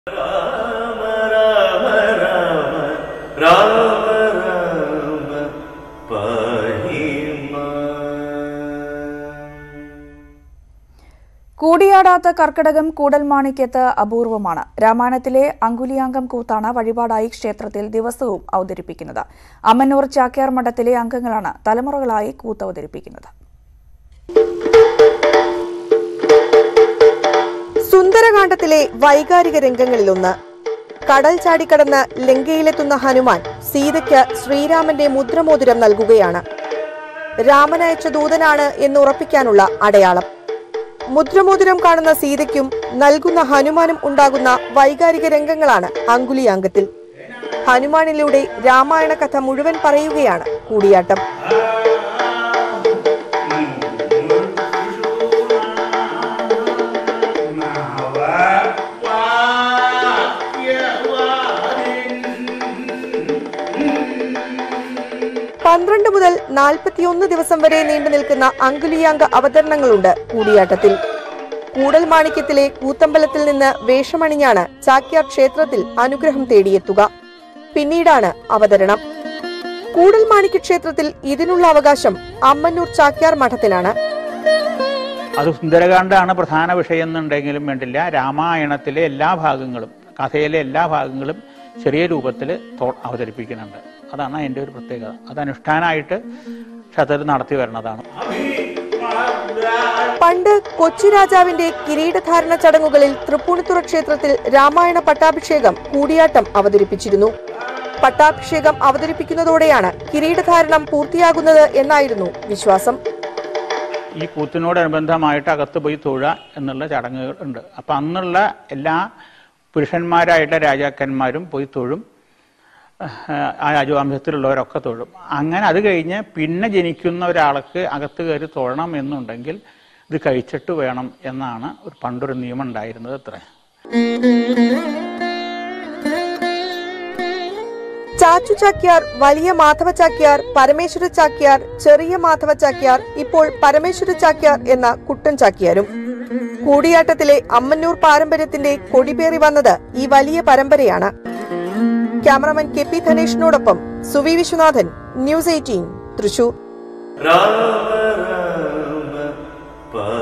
രാമ രാമ രാമ രാമ രാമ പാഹിമ കൂടിയാടാത്ത കർക്കിടകം കൂടൽമാണിക്യത്ത് അപൂർവമാണ് രാമായണത്തിലെ അങ്കുലിയാങ്കം കൂത്താണ് വഴിപാടായി ക്ഷേത്രത്തിൽ ദിവസവും അവതരിപ്പിക്കുന്നത് അമ്മന്നൂർ ചാക്യാർ മഠത്തിലെ അംഗങ്ങളാണ് തലമുറകളായി കൂത്ത് അവതരിപ്പിക്കുന്നത് സുന്ദരകാന്ഡത്തിലെ വൈകാരിക രംഗങ്ങളിലൊന്ന് കടൽ ചാടിക്കടന്ന് ലങ്കയിലെത്തുന്ന ഹനുമാൻ സീതയ്ക്ക് ശ്രീരാമന്റെ മുദ്രമോതിരം നൽകുകയാണ് രാമനയച്ച ദൂതനാണ് എന്ന് ഉറപ്പിക്കാനുള്ള അടയാളം മുദ്രമോതിരം കാണുന്ന സീതയ്ക്കും നൽകുന്ന ഹനുമാനും ഉണ്ടാകുന്ന വൈകാരിക രംഗങ്ങളാണ് അങ്കുലിയാങ്കത്തിൽ ഹനുമാനിലൂടെ രാമായണ കഥ മുഴുവൻ പറയുകയാണ് കൂടിയാട്ടം പന്ത്രണ്ട് മുതൽ നാൽപ്പത്തിയൊന്ന് ദിവസം വരെ നീണ്ടു നിൽക്കുന്ന അങ്കുലിയാങ്ക അവതരണങ്ങളുണ്ട് കൂടിയാട്ടത്തിൽ കൂടൽ മാണിക്യത്തിലെ കൂത്തമ്പലത്തിൽ നിന്ന് വേഷമണിഞ്ഞാണ് ചാക്യാർ ക്ഷേത്രത്തിൽ അനുഗ്രഹം തേടിയെത്തുക പിന്നീടാണ് അവതരണം കൂടൽ മാണിക്യ ക്ഷേത്രത്തിൽ ഇതിനുള്ള അവകാശം അമ്മന്നൂർ ചാക്യാർ മഠത്തിനാണ് അത് സുന്ദരകാന്ഡാണ് പ്രധാന വിഷയം എന്നുണ്ടെങ്കിലും വേണ്ടില്ല രാമായണത്തിലെ എല്ലാ ഭാഗങ്ങളും കഥയിലെ എല്ലാ ഭാഗങ്ങളും ചെറിയ രൂപത്തിൽ അവതരിപ്പിക്കുന്നുണ്ട് അതാണ് അതിൻ്റെ ഒരു പ്രത്യേകത അത് അനുഷ്ഠാനമായിട്ട് ക്ഷേത്രത്തിൽ നടത്തി വരുന്നതാണ് പണ്ട് കൊച്ചി രാജാവിന്റെ കിരീടധാരണ ചടങ്ങുകളിൽ തൃപ്പൂണിത്തുറ ക്ഷേത്രത്തിൽ രാമായണ പട്ടാഭിഷേകം കൂടിയാട്ടം അവതരിപ്പിച്ചിരുന്നു പട്ടാഭിഷേകം അവതരിപ്പിക്കുന്നതോടെയാണ് കിരീടധാരണം പൂർത്തിയാകുന്നത് എന്നായിരുന്നു വിശ്വാസം ഈ കൂത്തിനോടനുബന്ധമായിട്ട് അകത്ത് പോയി തൊഴുക എന്നുള്ള ചടങ്ങുകൾ ഉണ്ട് അപ്പം അന്നുള്ള എല്ലാ പുരുഷന്മാരായിട്ടുള്ള രാജാക്കന്മാരും പോയി തൊഴും ഏഹ് ആ രാജവംശത്തിലുള്ളവരൊക്കെ തൊഴും അങ്ങനെ അത് കഴിഞ്ഞ് പിന്നെ ജനിക്കുന്ന ഒരാൾക്ക് അകത്ത് കയറി തൊഴണം എന്നുണ്ടെങ്കിൽ ഇത് കഴിച്ചിട്ട് വേണം എന്നാണ് ഒരു പണ്ടൊരു നിയമം ഉണ്ടായിരുന്നത് അത്ര ചാച്ചു ചാക്യാർ വലിയ മാധവ ചാക്യാർ പരമേശ്വര ചാക്യാർ ചെറിയ മാധവ ചാക്യാർ ഇപ്പോൾ പരമേശ്വര ചാക്യാർ എന്ന കുട്ടൻ ചാക്യാരും കൂടിയാട്ടത്തിലെ അമ്മന്നൂർ പാരമ്പര്യത്തിന്റെ കൊടിപേറി വന്നത് ഈ വലിയ പരമ്പരയാണ് ക്യാമറമാൻ കെ പി ധനേഷിനോടൊപ്പം സുവി വിശ്വനാഥൻ ന്യൂസ് എയ്റ്റീൻ തൃശൂർ രാമ രാമ പാഹിമ